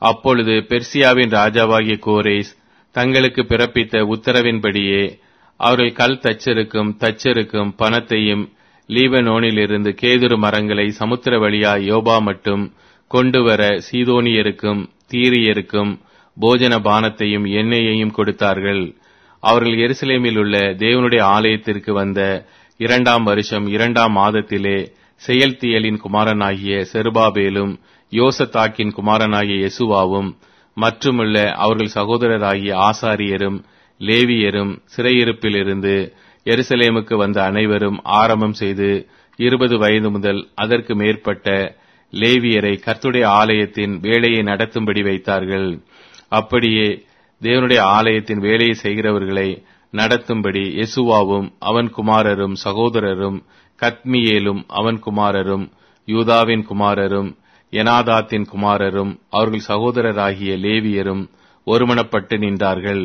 அப்பொழுது பெர்சியாவின் ராஜாவாகிய கோரேஸ் தங்களுக்கு பிறப்பித்த உத்தரவின்படியே அவர்கள் கல் தச்சருக்கும் தச்சருக்கும் பணத்தையும் லீபனோனிலிருந்து கேதுரு மரங்களை சமுத்திர வழியா யோபா மட்டும் கொண்டுவர சீதோனியருக்கும் தீரியருக்கும் போஜன பானத்தையும் எண்ணெயையும் கொடுத்தார்கள் அவர்கள் எருசலேமில் உள்ள தேவனுடைய ஆலயத்திற்கு வந்த இரண்டாம் வருஷம் இரண்டாம் மாதத்திலே செயல்தியலின் குமாரனாகிய செருபாபேலும் யோசத்தாக்கின் குமாரனாகிய யெசுவாவும் மற்றுமுள்ள அவர்கள் சகோதரராகிய ஆசாரியரும் லேவியரும் சிறையிருப்பிலிருந்து எருசலேமுக்கு வந்த அனைவரும் ஆரம்பம் செய்து இருபது வயது முதல் அதற்கு மேற்பட்ட லேவியரை கர்த்துடைய ஆலயத்தின் வேலையை நடத்தும்படி வைத்தார்கள் அப்படியே தேவனுடைய ஆலயத்தின் வேலையை செய்கிறவர்களை நடத்தும்படி யெசுவாவும் அவன் குமாரரும் சகோதரரும் கத்மியேலும் அவன் குமாரரும் யூதாவின் குமாரரும் எனாதாத்தின் குமாரரும் அவர்கள் சகோதரராகிய லேவியரும் ஒருமனப்பட்டு நின்றார்கள்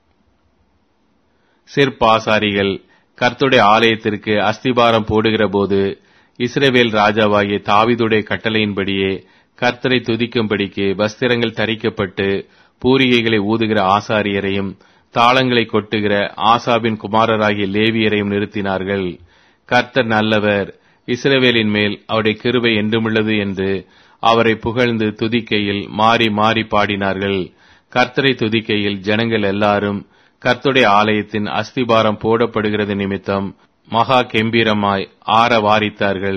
சிற்பாசாரிகள் கர்த்துடைய ஆலயத்திற்கு அஸ்திபாரம் போடுகிற போது இஸ்ரேவேல் ராஜாவாகிய தாவிதுடைய கட்டளையின்படியே கர்த்தரை துதிக்கும்படிக்கு வஸ்திரங்கள் தரிக்கப்பட்டு பூரிகைகளை ஊதுகிற ஆசாரியரையும் தாளங்களை கொட்டுகிற ஆசாபின் குமாரராகிய லேவியரையும் நிறுத்தினார்கள் கர்த்தர் நல்லவர் இஸ்ரவேலின் மேல் அவருடைய கிருபை என்றுமுள்ளது என்று அவரை புகழ்ந்து துதிக்கையில் மாறி மாறி பாடினார்கள் கர்த்தரை துதிக்கையில் ஜனங்கள் எல்லாரும் கர்த்துடைய ஆலயத்தின் அஸ்திபாரம் போடப்படுகிறது நிமித்தம் மகா கெம்பீரமாய் ஆற வாரித்தார்கள்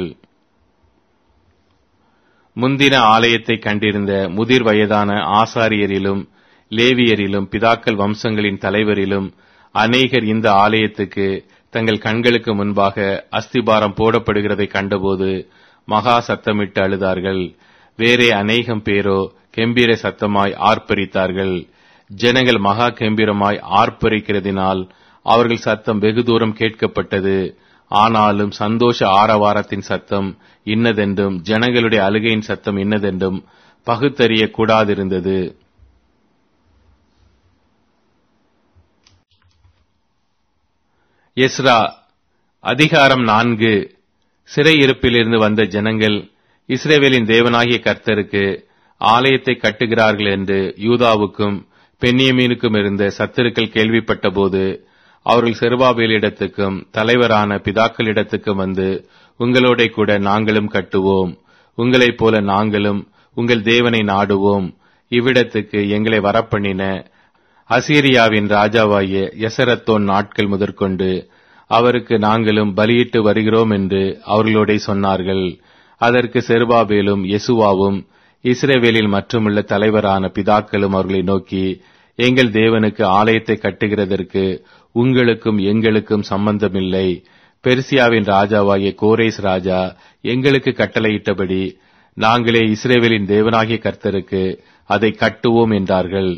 முந்தின ஆலயத்தை கண்டிருந்த முதிர் வயதான ஆசாரியரிலும் லேவியரிலும் பிதாக்கள் வம்சங்களின் தலைவரிலும் அநேகர் இந்த ஆலயத்துக்கு தங்கள் கண்களுக்கு முன்பாக அஸ்திபாரம் போடப்படுகிறதை கண்டபோது மகா சத்தமிட்டு அழுதார்கள் வேறே அநேகம் பேரோ கெம்பீர சத்தமாய் ஆர்ப்பரித்தார்கள் ஜனங்கள் மகா கெம்பீரமாய் ஆர்ப்பரிக்கிறதினால் அவர்கள் சத்தம் வெகு தூரம் கேட்கப்பட்டது ஆனாலும் சந்தோஷ ஆரவாரத்தின் சத்தம் இன்னதென்றும் ஜனங்களுடைய அழுகையின் சத்தம் இன்னதென்றும் பகுத்தறிய கூடாதிருந்தது எஸ்ரா அதிகாரம் நான்கு சிறையிருப்பிலிருந்து வந்த ஜனங்கள் இஸ்ரேவேலின் தேவனாகிய கர்த்தருக்கு ஆலயத்தை கட்டுகிறார்கள் என்று யூதாவுக்கும் பென்னியமீனுக்கும் இருந்த சத்துருக்கள் கேள்விப்பட்டபோது அவர்கள் செருபாபேலிடத்துக்கும் தலைவரான பிதாக்களிடத்துக்கும் வந்து உங்களோட கூட நாங்களும் கட்டுவோம் உங்களைப் போல நாங்களும் உங்கள் தேவனை நாடுவோம் இவ்விடத்துக்கு எங்களை வரப்பண்ணின அசீரியாவின் ராஜாவாகிய எசரத்தோன் நாட்கள் முதற்கொண்டு அவருக்கு நாங்களும் பலியிட்டு வருகிறோம் என்று அவர்களோட சொன்னார்கள் அதற்கு செருபாபேலும் யெசுவாவும் இஸ்ரேவேலில் மற்றுமுள்ள தலைவரான பிதாக்களும் அவர்களை நோக்கி எங்கள் தேவனுக்கு ஆலயத்தை கட்டுகிறதற்கு உங்களுக்கும் எங்களுக்கும் சம்பந்தமில்லை பெர்சியாவின் ராஜாவாகிய கோரேஸ் ராஜா எங்களுக்கு கட்டளையிட்டபடி நாங்களே இஸ்ரேவேலின் தேவனாகிய கர்த்தருக்கு அதை கட்டுவோம் என்றார்கள்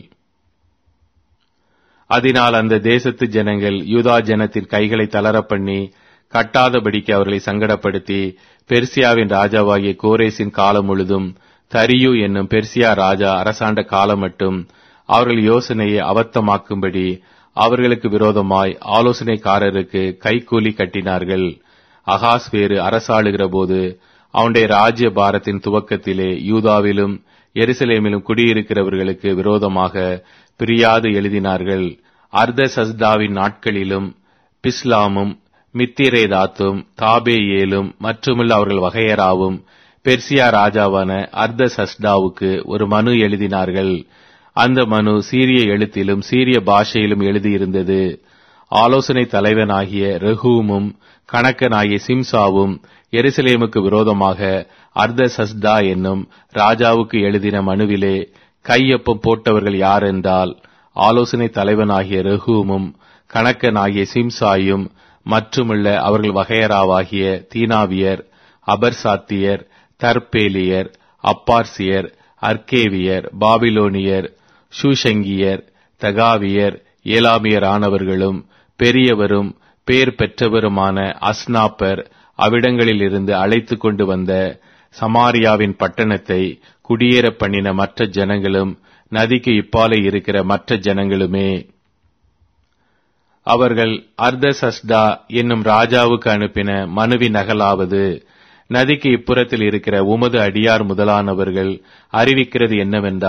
அதனால் அந்த தேசத்து ஜனங்கள் யூதா ஜனத்தின் கைகளை தளரப் பண்ணி கட்டாதபடிக்கு அவர்களை சங்கடப்படுத்தி பெர்சியாவின் ராஜாவாகிய கோரேசின் காலம் முழுதும் தரியு என்னும் பெர்சியா ராஜா அரசாண்ட காலம் மட்டும் அவர்கள் யோசனையை அபத்தமாக்கும்படி அவர்களுக்கு விரோதமாய் ஆலோசனைக்காரருக்கு கைக்கூலி கட்டினார்கள் அகாஸ் வேறு அரசாளுகிற போது அவனுடைய ராஜ்ய பாரத்தின் துவக்கத்திலே யூதாவிலும் எருசலேமிலும் குடியிருக்கிறவர்களுக்கு விரோதமாக பிரியாது எழுதினார்கள் அர்த சஸ்தாவின் நாட்களிலும் பிஸ்லாமும் மித்திரேதாத்தும் தாபேயேலும் மற்றுமுள்ள அவர்கள் வகையராவும் பெர்சியா ராஜாவான அர்த சஸ்டாவுக்கு ஒரு மனு எழுதினார்கள் அந்த மனு சீரிய எழுத்திலும் சீரிய பாஷையிலும் எழுதியிருந்தது ஆலோசனை தலைவனாகிய ரஹூமும் கணக்கனாகிய சிம்சாவும் எருசலேமுக்கு விரோதமாக அர்த சஸ்தா என்னும் ராஜாவுக்கு எழுதின மனுவிலே கையொப்பம் போட்டவர்கள் யார் என்றால் ஆலோசனை தலைவனாகிய ரஹூமும் கணக்கனாகிய சிம்சாயும் மற்றுமுள்ள அவர்கள் வகையராவாகிய தீனாவியர் அபர்சாத்தியர் தர்பேலியர் அப்பார்சியர் அர்கேவியர் பாபிலோனியர் ஷூஷங்கியர் தகாவியர் ஏலாமியர் ஆனவர்களும் பெரியவரும் பேர் பெற்றவருமான அஸ்னாப்பர் அவ்விடங்களில் இருந்து அழைத்து கொண்டு வந்த சமாரியாவின் பட்டணத்தை குடியேற பண்ணின மற்ற ஜனங்களும் நதிக்கு இப்பாலே இருக்கிற மற்ற ஜனங்களுமே அவர்கள் அர்த சஸ்டா என்னும் ராஜாவுக்கு அனுப்பின மனுவின் நகலாவது நதிக்கு இப்புறத்தில் இருக்கிற உமது அடியார் முதலானவர்கள் அறிவிக்கிறது என்னவென்றால்